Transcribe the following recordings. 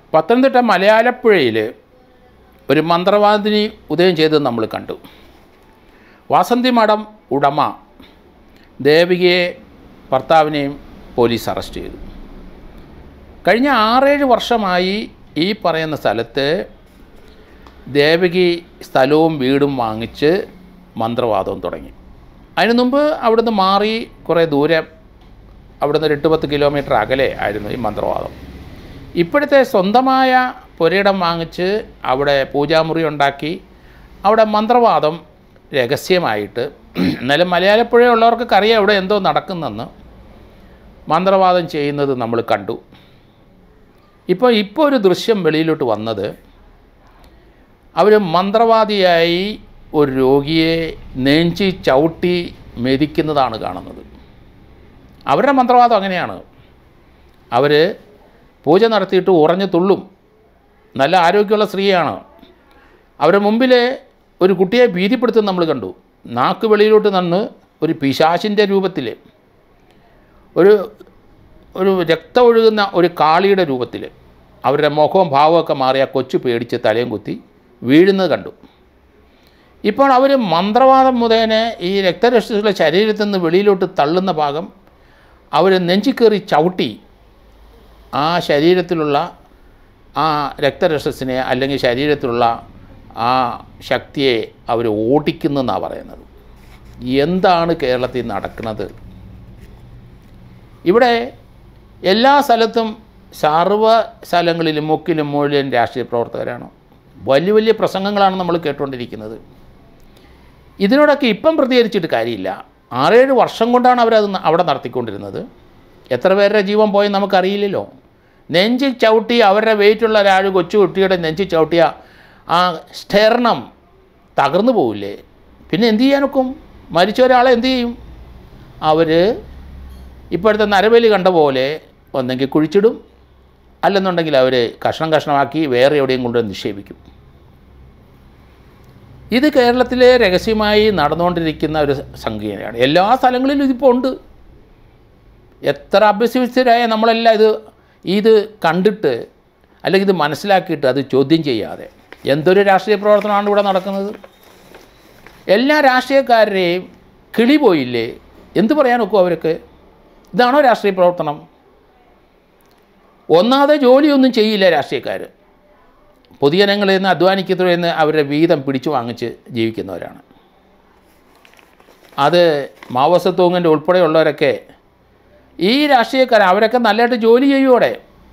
പത്തനംതിട്ട മലയാലപ്പുഴയിൽ ഒരു മന്ത്രവാദിനി ഉദയം ചെയ്തത് നമ്മൾ കണ്ടു വാസന്തി മഠം ഉടമ ദേവികയെ ഭർത്താവിനെയും പോലീസ് അറസ്റ്റ് ചെയ്തു കഴിഞ്ഞ ആറേഴ് വർഷമായി ഈ പറയുന്ന സ്ഥലത്ത് ദേവകി സ്ഥലവും വീടും വാങ്ങിച്ച് മന്ത്രവാദവും തുടങ്ങി അതിനു മുമ്പ് അവിടുന്ന് മാറി കുറേ ദൂരെ അവിടുന്ന് ഒരു എട്ട് പത്ത് കിലോമീറ്റർ അകലെ ആയിരുന്നു ഈ മന്ത്രവാദം ഇപ്പോഴത്തെ സ്വന്തമായ പുരയിടം വാങ്ങിച്ച് അവിടെ പൂജാമുറി ഉണ്ടാക്കി അവിടെ മന്ത്രവാദം രഹസ്യമായിട്ട് എന്നാലും മലയാളപ്പുഴയുള്ളവർക്കൊക്കെ അറിയാം ഇവിടെ എന്തോ നടക്കുന്നെന്ന് മന്ത്രവാദം ചെയ്യുന്നത് നമ്മൾ കണ്ടു ഇപ്പോൾ ഇപ്പോൾ ഒരു ദൃശ്യം വെളിയിലോട്ട് വന്നത് അവർ മന്ത്രവാദിയായി ഒരു രോഗിയെ നെഞ്ചി ചവിട്ടി മെതിക്കുന്നതാണ് കാണുന്നത് അവരുടെ മന്ത്രവാദം അങ്ങനെയാണ് അവർ പൂജ നടത്തിയിട്ട് ഉറഞ്ഞു തുള്ളും നല്ല ആരോഗ്യമുള്ള സ്ത്രീയാണ് അവരുടെ മുമ്പിൽ ഒരു കുട്ടിയെ ഭീതിപ്പെടുത്തുന്നത് നമ്മൾ കണ്ടു നാക്ക് വെളിയിലോട്ട് നിന്ന് ഒരു പിശാശിൻ്റെ രൂപത്തിൽ ഒരു ഒരു രക്തം ഒഴുകുന്ന ഒരു കാളിയുടെ രൂപത്തിൽ അവരുടെ മുഖവും ഭാവമൊക്കെ മാറി ആ കൊച്ചു പേടിച്ച് തലയും കുത്തി വീഴുന്നത് കണ്ടു ഇപ്പോൾ അവർ മന്ത്രവാദം മുഖേന ഈ രക്തരക്ഷികളുടെ ശരീരത്തിൽ നിന്ന് വെളിയിലോട്ട് തള്ളുന്ന ഭാഗം അവർ നെഞ്ചിക്കേറി ചവിട്ടി ആ ശരീരത്തിലുള്ള ആ രക്തരക്ഷസിനെ അല്ലെങ്കിൽ ശരീരത്തിലുള്ള ആ ശക്തിയെ അവർ ഓടിക്കുന്നെന്നാണ് പറയുന്നത് എന്താണ് കേരളത്തിൽ നടക്കുന്നത് ഇവിടെ എല്ലാ സ്ഥലത്തും സർവ്വ സ്ഥലങ്ങളിലും മുക്കിലും മുഴുവൻ രാഷ്ട്രീയ പ്രവർത്തകരാണ് വലിയ വലിയ പ്രസംഗങ്ങളാണ് നമ്മൾ കേട്ടുകൊണ്ടിരിക്കുന്നത് ഇതിനോടൊക്കെ ഇപ്പം പ്രതികരിച്ചിട്ട് കാര്യമില്ല ആറേഴ് വർഷം കൊണ്ടാണ് അവരത് ന- അവിടെ നടത്തിക്കൊണ്ടിരുന്നത് എത്ര പേരുടെ ജീവൻ പോയി നമുക്കറിയില്ലല്ലോ നെഞ്ച് ചവിട്ടി അവരുടെ വെയിറ്റുള്ള ഒരാൾ കൊച്ചു കുട്ടിയുടെ നെഞ്ച് ചവിട്ടിയ ആ സ്റ്റെർണം തകർന്നു പോവില്ലേ പിന്നെ എന്ത് ചെയ്യാനൊക്കും മരിച്ച ഒരാളെ എന്ത് ചെയ്യും അവർ ഇപ്പോഴത്തെ നരബലി കണ്ട പോലെ ഒന്നെങ്കിൽ കുഴിച്ചിടും അല്ലെന്നുണ്ടെങ്കിൽ അവർ കഷ്ണം കഷ്ണമാക്കി വേറെ എവിടെയും കൊണ്ട് നിക്ഷേപിക്കും ഇത് കേരളത്തിലെ രഹസ്യമായി നടന്നുകൊണ്ടിരിക്കുന്ന ഒരു സംഖ്യയാണ് എല്ലാ സ്ഥലങ്ങളിലും ഇതിപ്പോൾ ഉണ്ട് എത്ര അഭ്യസിച്ചരായ നമ്മളെല്ലാം ഇത് ഇത് കണ്ടിട്ട് അല്ലെങ്കിൽ ഇത് മനസ്സിലാക്കിയിട്ട് അത് ചോദ്യം ചെയ്യാതെ എന്തൊരു രാഷ്ട്രീയ പ്രവർത്തനമാണ് ഇവിടെ നടക്കുന്നത് എല്ലാ രാഷ്ട്രീയക്കാരുടെയും കിളി പോയില്ലേ എന്ത് പറയാൻ ഒക്കും അവർക്ക് ഇതാണോ രാഷ്ട്രീയ പ്രവർത്തനം ഒന്നാമതെ ജോലിയൊന്നും ചെയ്യില്ല രാഷ്ട്രീയക്കാർ പൊതുജനങ്ങളിൽ നിന്ന് അധ്വാനിക്കുന്നവരിൽ നിന്ന് അവരുടെ വീതം പിടിച്ചു വാങ്ങിച്ച് ജീവിക്കുന്നവരാണ് അത് മാവോസ തൂങ്ങൻ്റെ ഉൾപ്പെടെയുള്ളവരൊക്കെ ഈ രാഷ്ട്രീയക്കാർ അവരൊക്കെ നല്ലതായിട്ട് ജോലി ചെയ്യുവോടെ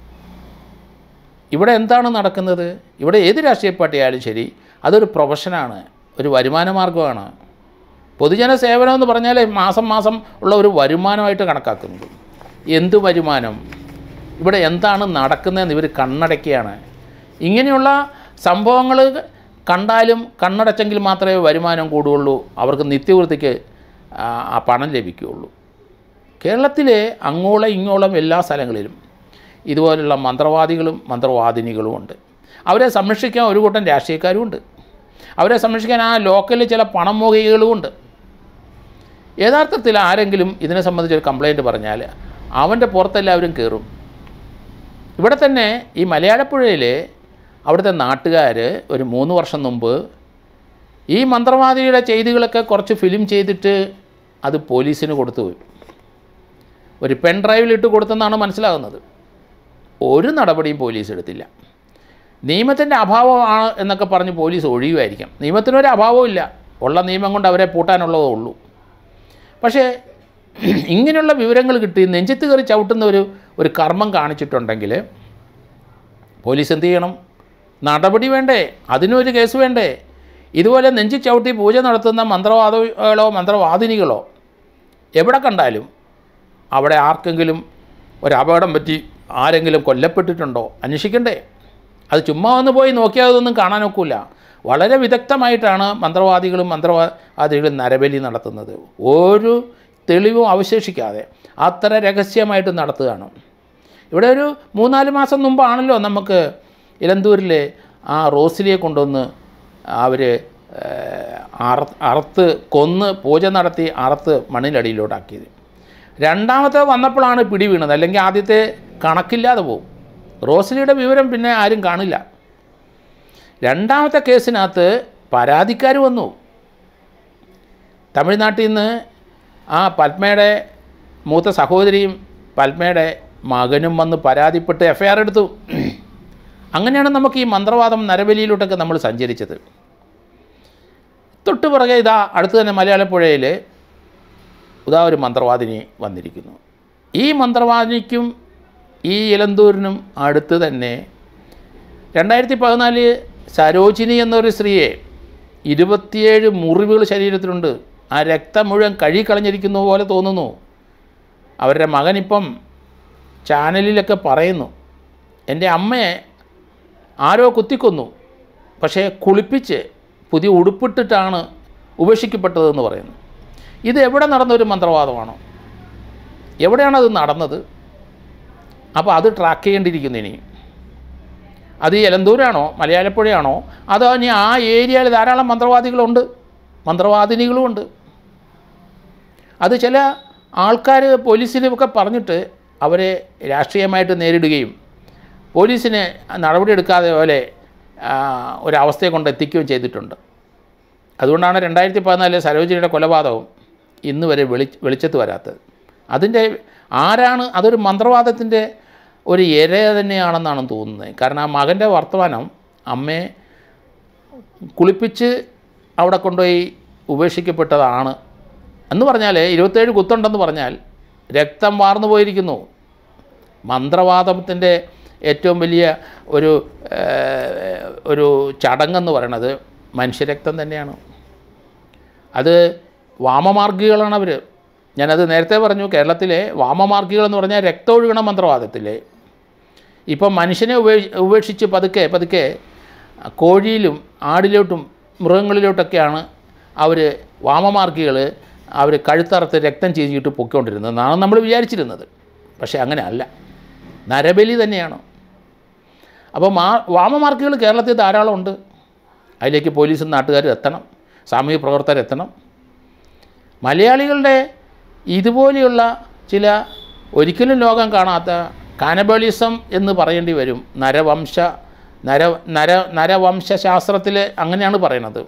ഇവിടെ എന്താണ് നടക്കുന്നത് ഇവിടെ ഏത് രാഷ്ട്രീയ പാർട്ടിയായാലും ശരി അതൊരു പ്രൊഫഷനാണ് ഒരു വരുമാന മാർഗമാണ് പൊതുജന സേവനം എന്ന് പറഞ്ഞാൽ മാസം മാസം ഉള്ള ഒരു വരുമാനമായിട്ട് കണക്കാക്കുന്നത് എന്ത് വരുമാനം ഇവിടെ എന്താണ് നടക്കുന്നതെന്ന് ഇവർ കണ്ണടയ്ക്കുകയാണ് ഇങ്ങനെയുള്ള സംഭവങ്ങൾ കണ്ടാലും കണ്ണടച്ചെങ്കിൽ മാത്രമേ വരുമാനം കൂടുകയുള്ളൂ അവർക്ക് നിത്യവൃത്തിക്ക് ആ, ആ പണം ലഭിക്കുകയുള്ളൂ കേരളത്തിലെ അങ്ങോളം ഇങ്ങോളം എല്ലാ സ്ഥലങ്ങളിലും ഇതുപോലുള്ള മന്ത്രവാദികളും മന്ത്രവാദിനികളും ഉണ്ട് അവരെ സംരക്ഷിക്കാൻ ഒരു കൂട്ടം രാഷ്ട്രീയക്കാരും ഉണ്ട് അവരെ സംരക്ഷിക്കാൻ ആ ലോക്കലിൽ ചില പണം മോഹികളും ഉണ്ട് യഥാർത്ഥത്തിൽ ആരെങ്കിലും ഇതിനെ സംബന്ധിച്ചൊരു കംപ്ലൈൻറ്റ് പറഞ്ഞാൽ അവൻ്റെ പുറത്തെല്ലാവരും കയറും ഇവിടെ തന്നെ ഈ മലയാളപ്പുഴയിൽ അവിടുത്തെ നാട്ടുകാർ ഒരു മൂന്ന് വർഷം മുമ്പ് ഈ മന്ത്രവാദിയുടെ ചെയ്തികളൊക്കെ കുറച്ച് ഫിലിം ചെയ്തിട്ട് അത് പോലീസിന് കൊടുത്തു പോയി ഒരു പെൻ ഡ്രൈവിലിട്ട് കൊടുത്തെന്നാണ് മനസ്സിലാകുന്നത് ഒരു നടപടിയും പോലീസ് എടുത്തില്ല നിയമത്തിൻ്റെ അഭാവമാണ് എന്നൊക്കെ പറഞ്ഞ് പോലീസ് ഒഴിയുമായിരിക്കാം നിയമത്തിനൊരു അഭാവവും ഇല്ല ഉള്ള നിയമം കൊണ്ട് അവരെ പൂട്ടാനുള്ളതേ ഉള്ളൂ പക്ഷേ ഇങ്ങനെയുള്ള വിവരങ്ങൾ കിട്ടി നെഞ്ചത്ത് കയറി ചവിട്ടുന്ന ഒരു ഒരു കർമ്മം കാണിച്ചിട്ടുണ്ടെങ്കിൽ പോലീസ് എന്ത് ചെയ്യണം നടപടി വേണ്ടേ അതിനൊരു കേസ് വേണ്ടേ ഇതുപോലെ നെഞ്ചി ചവിട്ടി പൂജ നടത്തുന്ന മന്ത്രവാദികളോ മന്ത്രവാദിനികളോ എവിടെ കണ്ടാലും അവിടെ ആർക്കെങ്കിലും ഒരു അപകടം പറ്റി ആരെങ്കിലും കൊല്ലപ്പെട്ടിട്ടുണ്ടോ അന്വേഷിക്കണ്ടേ അത് ചുമ്മാ ഒന്ന് പോയി നോക്കിയാൽ അതൊന്നും കാണാൻ ഒക്കില്ല വളരെ വിദഗ്ധമായിട്ടാണ് മന്ത്രവാദികളും മന്ത്രവാദികളും നരബലി നടത്തുന്നത് ഒരു തെളിവും അവശേഷിക്കാതെ അത്ര രഹസ്യമായിട്ട് നടത്തുകയാണ് ഇവിടെ ഒരു മൂന്നാല് മാസം മുമ്പാണല്ലോ നമുക്ക് ഇലന്തൂരിലെ ആ റോസിലിയെ കൊണ്ടുവന്ന് അവർ അറ അറുത്ത് കൊന്ന് പൂജ നടത്തി അറുത്ത് മണ്ണിനടിയിലോട്ടാക്കിയത് രണ്ടാമത്തെ വന്നപ്പോഴാണ് പിടി വീണത് അല്ലെങ്കിൽ ആദ്യത്തെ കണക്കില്ലാതെ പോകും റോസ്ലിയുടെ വിവരം പിന്നെ ആരും കാണില്ല രണ്ടാമത്തെ കേസിനകത്ത് പരാതിക്കാർ വന്നു തമിഴ്നാട്ടിൽ നിന്ന് ആ പത്മയുടെ മൂത്ത സഹോദരിയും പത്മയുടെ മകനും വന്ന് പരാതിപ്പെട്ട് എഫ് ഐ ആർ എടുത്തു അങ്ങനെയാണ് നമുക്ക് ഈ മന്ത്രവാദം നരബലിയിലോട്ടൊക്കെ നമ്മൾ സഞ്ചരിച്ചത് തൊട്ട് പുറകെ ഇതാ അടുത്ത് തന്നെ മലയാളപ്പുഴയിൽ ഇതാ ഒരു മന്ത്രവാദിനി വന്നിരിക്കുന്നു ഈ മന്ത്രവാദിനിക്കും ഈ ഇലന്തൂരിനും അടുത്ത് തന്നെ രണ്ടായിരത്തി പതിനാല് സരോജിനി എന്നൊരു സ്ത്രീയെ ഇരുപത്തിയേഴ് മുറിവുകൾ ശരീരത്തിലുണ്ട് ആ രക്തം മുഴുവൻ കഴുകി കളഞ്ഞിരിക്കുന്ന പോലെ തോന്നുന്നു അവരുടെ മകനിപ്പം ചാനലിലൊക്കെ പറയുന്നു എൻ്റെ അമ്മയെ ആരോ കുത്തിക്കൊന്നു പക്ഷേ കുളിപ്പിച്ച് പുതിയ ഉടുപ്പിട്ടിട്ടാണ് ഉപേക്ഷിക്കപ്പെട്ടതെന്ന് പറയുന്നു ഇത് എവിടെ നടന്നൊരു മന്ത്രവാദമാണോ എവിടെയാണത് നടന്നത് അപ്പോൾ അത് ട്രാക്ക് ചെയ്യേണ്ടിയിരിക്കുന്നു ഇനി അത് ഈ എലന്തൂരാണോ മലയാളപ്പുഴയാണോ അതോ ഇനി ആ ഏരിയയിൽ ധാരാളം മന്ത്രവാദികളുണ്ട് മന്ത്രവാദിനികളുമുണ്ട് അത് ചില ആൾക്കാർ പോലീസിലൊക്കെ പറഞ്ഞിട്ട് അവരെ രാഷ്ട്രീയമായിട്ട് നേരിടുകയും പോലീസിന് നടപടിയെടുക്കാതെ പോലെ ആ, ഒരവസ്ഥയെ കൊണ്ട് എത്തിക്കുകയും ചെയ്തിട്ടുണ്ട് അതുകൊണ്ടാണ് രണ്ടായിരത്തി പതിനാലിലെ സരോജിനിയുടെ കൊലപാതകവും ഇന്ന് വരെ വെളി വെളിച്ചത്ത് വരാത്തത് അതിൻ്റെ ആരാണ് അതൊരു മന്ത്രവാദത്തിൻ്റെ ഒരു ഇര തന്നെയാണെന്നാണ് തോന്നുന്നത് കാരണം ആ മകൻ്റെ വർത്തമാനം അമ്മയെ കുളിപ്പിച്ച് അവിടെ കൊണ്ടുപോയി ഉപേക്ഷിക്കപ്പെട്ടതാണ് എന്ന് പറഞ്ഞാൽ ഇരുപത്തേഴ് കുത്തുണ്ടെന്ന് പറഞ്ഞാൽ രക്തം വാർന്നു പോയിരിക്കുന്നു മന്ത്രവാദത്തിൻ്റെ ഏറ്റവും വലിയ ഒരു ഏഹ്, ഒരു ചടങ്ങെന്ന് പറയണത് മനുഷ്യരക്തം തന്നെയാണ് അത് വാമമാർഗികളാണ് അവർ ഞാനത് നേരത്തെ പറഞ്ഞു കേരളത്തിലെ വാമമാർഗികൾ എന്ന് പറഞ്ഞാൽ രക്തം ഒഴുകണ മന്ത്രവാദത്തിലെ ഇപ്പം മനുഷ്യനെ ഉപേക്ഷ ഉപേക്ഷിച്ച് പതുക്കെ പതുക്കെ കോഴിയിലും ആടിലോട്ടും മൃഗങ്ങളിലോട്ടൊക്കെയാണ് അവർ വാമമാർഗികൾ അവർ കഴുത്തറുത്ത് രക്തം ചീച്ചിട്ട് പൊയ്ക്കൊണ്ടിരുന്നത് എന്നാണ് നമ്മൾ വിചാരിച്ചിരുന്നത് പക്ഷേ അങ്ങനെ അല്ല നരബലി തന്നെയാണ് അപ്പോൾ മാ വാമമാർഗികൾ കേരളത്തിൽ ധാരാളം ഉണ്ട് അതിലേക്ക് പോലീസും നാട്ടുകാരും എത്തണം സാമൂഹ്യ പ്രവർത്തകർ എത്തണം മലയാളികളുടെ ഇതുപോലെയുള്ള ചില ഒരിക്കലും ലോകം കാണാത്ത കാനബലിസം എന്ന് പറയേണ്ടി വരും നരവംശ നര നര നരവംശാസ്ത്രത്തിൽ അങ്ങനെയാണ് പറയുന്നത്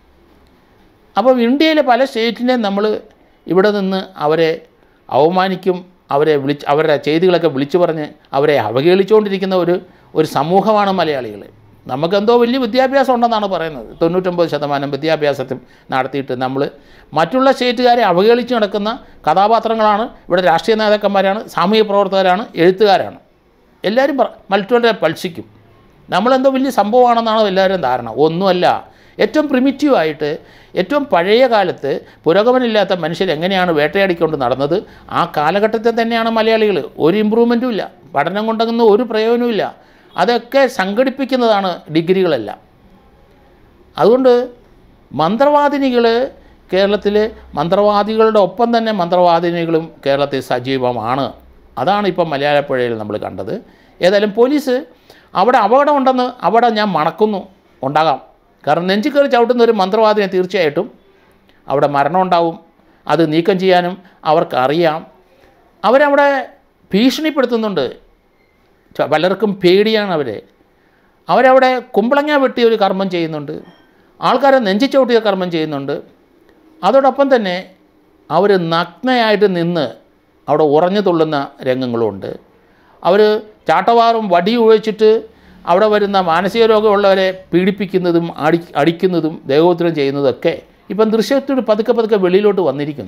അപ്പോൾ ഇന്ത്യയിലെ പല സ്റ്റേറ്റിനെയും നമ്മൾ ഇവിടെ നിന്ന് അവരെ അവമാനിക്കും അവരെ വിളിച്ച് അവരുടെ ചെയ്തികളൊക്കെ വിളിച്ചു പറഞ്ഞ് അവരെ അവഹേളിച്ചുകൊണ്ടിരിക്കുന്ന ഒരു ഒരു സമൂഹമാണ് മലയാളികൾ നമുക്കെന്തോ വലിയ വിദ്യാഭ്യാസം ഉണ്ടെന്നാണ് പറയുന്നത് തൊണ്ണൂറ്റൊമ്പത് ശതമാനം വിദ്യാഭ്യാസത്തിൽ നടത്തിയിട്ട് നമ്മൾ മറ്റുള്ള സ്റ്റേറ്റുകാരെ അവഹേളിച്ച് നടക്കുന്ന കഥാപാത്രങ്ങളാണ് ഇവിടെ രാഷ്ട്രീയ നേതാക്കന്മാരാണ് സാമൂഹിക പ്രവർത്തകരാണ് എഴുത്തുകാരാണ് എല്ലാവരും പറ മറ്റുള്ളവരെ പൾസിക്കും നമ്മളെന്തോ വലിയ സംഭവമാണെന്നാണ് എല്ലാവരും ധാരണ ഒന്നുമല്ല ഏറ്റവും പ്രിമിറ്റീവായിട്ട് ഏറ്റവും പഴയ കാലത്ത് പുരോഗമനമില്ലാത്ത മനുഷ്യർ എങ്ങനെയാണ് വേട്ടയാടിക്കൊണ്ട് നടന്നത് ആ കാലഘട്ടത്തിൽ തന്നെയാണ് മലയാളികൾ ഒരു ഇമ്പ്രൂവ്മെൻറ്റും ഇല്ല പഠനം കൊണ്ടൊന്നും ഒരു പ്രയോജനവും ഇല്ല അതൊക്കെ സംഘടിപ്പിക്കുന്നതാണ് ഡിഗ്രികളെല്ലാം അതുകൊണ്ട് മന്ത്രവാദിനികൾ കേരളത്തിൽ മന്ത്രവാദികളുടെ ഒപ്പം തന്നെ മന്ത്രവാദിനികളും കേരളത്തിൽ സജീവമാണ് അതാണ് ഇപ്പം മലയാളപ്പുഴയിൽ നമ്മൾ കണ്ടത് ഏതായാലും പോലീസ് അവിടെ അപകടമുണ്ടെന്ന് അവിടെ ഞാൻ മണക്കുന്നു ഉണ്ടാകാം കാരണം നെഞ്ചി കയറി ചവിട്ടുന്ന ഒരു മന്ത്രവാദിനെ തീർച്ചയായിട്ടും അവിടെ മരണം ഉണ്ടാവും അത് നീക്കം ചെയ്യാനും അവർക്കറിയാം അവരവിടെ ഭീഷണിപ്പെടുത്തുന്നുണ്ട് ച- പലർക്കും പേടിയാണ് അവരെ അവരവിടെ കുമ്പളങ്ങ വെട്ടി ഒരു കർമ്മം ചെയ്യുന്നുണ്ട് ആൾക്കാരെ നെഞ്ചി ചവിട്ടിയ കർമ്മം ചെയ്യുന്നുണ്ട് അതോടൊപ്പം തന്നെ അവർ നഗ്നയായിട്ട് നിന്ന് അവിടെ ഉറഞ്ഞു തുള്ളുന്ന രംഗങ്ങളുമുണ്ട് അവർ ചാട്ടവാറും വടിയും ഉപയോഗിച്ചിട്ട് അവിടെ വരുന്ന മാനസിക രോഗമുള്ളവരെ പീഡിപ്പിക്കുന്നതും അടി അടിക്കുന്നതും ദേഹോത്തരം ചെയ്യുന്നതൊക്കെ ഇപ്പം ദൃശ്യത്തോട് പതുക്കെ പതുക്കെ വെളിയിലോട്ട് വന്നിരിക്കുന്നു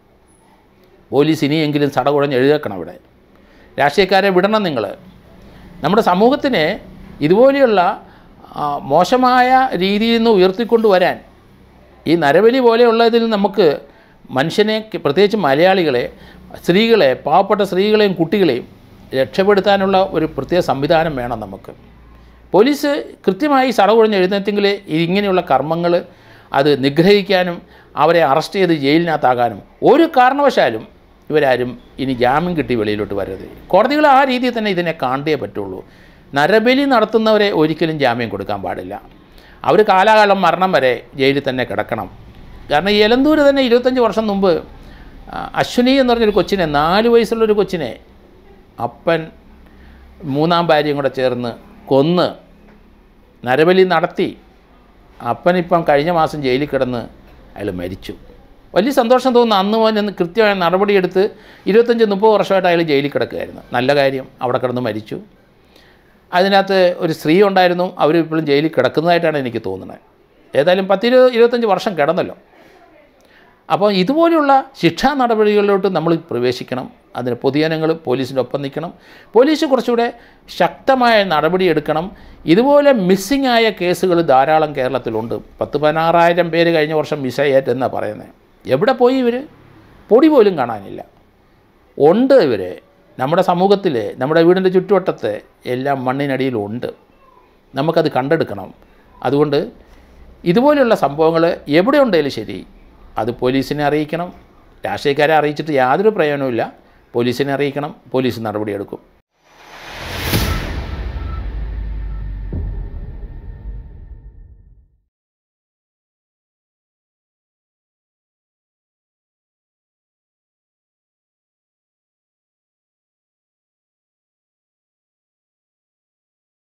പോലീസ് ഇനിയെങ്കിലും സടകുഴഞ്ഞ് എഴുതേക്കണം അവിടെ രാഷ്ട്രീയക്കാരെ വിടണം നിങ്ങൾ നമ്മുടെ സമൂഹത്തിനെ ഇതുപോലെയുള്ള ആ, മോശമായ രീതിയിൽ നിന്ന് ഉയർത്തിക്കൊണ്ടുവരാൻ ഈ നരബലി പോലെയുള്ളതിൽ നമുക്ക് മനുഷ്യനെ പ്രത്യേകിച്ച് മലയാളികളെ സ്ത്രീകളെ പാവപ്പെട്ട സ്ത്രീകളെയും കുട്ടികളെയും രക്ഷപ്പെടുത്താനുള്ള ഒരു പ്രത്യേക സംവിധാനം വേണം നമുക്ക് പോലീസ് കൃത്യമായി സടകുഴഞ്ഞ് എഴുന്നേറ്റെങ്കിൽ ഇങ്ങനെയുള്ള കർമ്മങ്ങൾ അത് നിഗ്രഹിക്കാനും അവരെ അറസ്റ്റ് ചെയ്ത് ജയിലിനകത്താകാനും ഒരു കാരണവശാലും ഇവരാരും ഇനി ജാമ്യം കിട്ടി വെളിയിലോട്ട് വരരുത് കോടതികൾ ആ രീതിയിൽ തന്നെ ഇതിനെ കാണേ പറ്റുള്ളൂ നരബലി നടത്തുന്നവരെ ഒരിക്കലും ജാമ്യം കൊടുക്കാൻ പാടില്ല അവർ കാലാകാലം മരണം വരെ ജയിലിൽ തന്നെ കിടക്കണം കാരണം ഈ എലന്തൂര് തന്നെ ഇരുപത്തഞ്ച് വർഷം മുമ്പ് ആ, അശ്വിനി എന്ന് പറഞ്ഞൊരു കൊച്ചിനെ നാല് വയസ്സുള്ളൊരു കൊച്ചിനെ അപ്പൻ മൂന്നാം ഭാര്യയും കൂടെ ചേർന്ന് കൊന്ന് നരബലി നടത്തി അപ്പനിപ്പം കഴിഞ്ഞ മാസം ജയിലിൽ കിടന്ന് അയാൾ മരിച്ചു വലിയ സന്തോഷം തോന്നുന്നു അന്ന് മുതൽ കൃത്യമായ നടപടിയെടുത്ത് ഇരുപത്തഞ്ച് മുപ്പത് വർഷമായിട്ട് അയാൾ ജയിലിൽ കിടക്കുകയായിരുന്നു നല്ല കാര്യം അവിടെ കിടന്ന് മരിച്ചു അതിനകത്ത് ഒരു സ്ത്രീ ഉണ്ടായിരുന്നു അവർ ഇപ്പോഴും ജയിലിൽ കിടക്കുന്നതായിട്ടാണ് എനിക്ക് തോന്നുന്നത് ഏതായാലും പത്തിരുപത് ഇരുപത്തഞ്ച് വർഷം കിടന്നല്ലോ അപ്പോൾ ഇതുപോലെയുള്ള ശിക്ഷാ നടപടികളിലോട്ട് നമ്മൾ പ്രവേശിക്കണം അതിന് പൊതുജനങ്ങൾ പോലീസിൻ്റെ ഒപ്പം നിൽക്കണം പോലീസ് കുറച്ചുകൂടെ ശക്തമായ നടപടി എടുക്കണം ഇതുപോലെ മിസ്സിംഗ് ആയ കേസുകൾ ധാരാളം കേരളത്തിലുണ്ട് പത്ത് പതിനാറായിരം പേര് കഴിഞ്ഞ വർഷം മിസ്സായിട്ടെന്നാണ് പറയുന്നത് എവിടെ പോയി ഇവർ പൊടി പോലും കാണാനില്ല ഉണ്ട് ഇവർ നമ്മുടെ സമൂഹത്തിൽ നമ്മുടെ വീടിൻ്റെ ചുറ്റുവട്ടത്ത് എല്ലാം മണ്ണിനടിയിലുണ്ട് നമുക്കത് കണ്ടെടുക്കണം അതുകൊണ്ട് ഇതുപോലെയുള്ള സംഭവങ്ങൾ എവിടെ ഉണ്ടെങ്കിലും ശരി അത് പോലീസിനെ അറിയിക്കണം രാഷ്ട്രീയക്കാരെ അറിയിച്ചിട്ട് യാതൊരു പ്രയോജനവുമില്ല പോലീസിനെ അറിയിക്കണം പോലീസ് നടപടിയെടുക്കും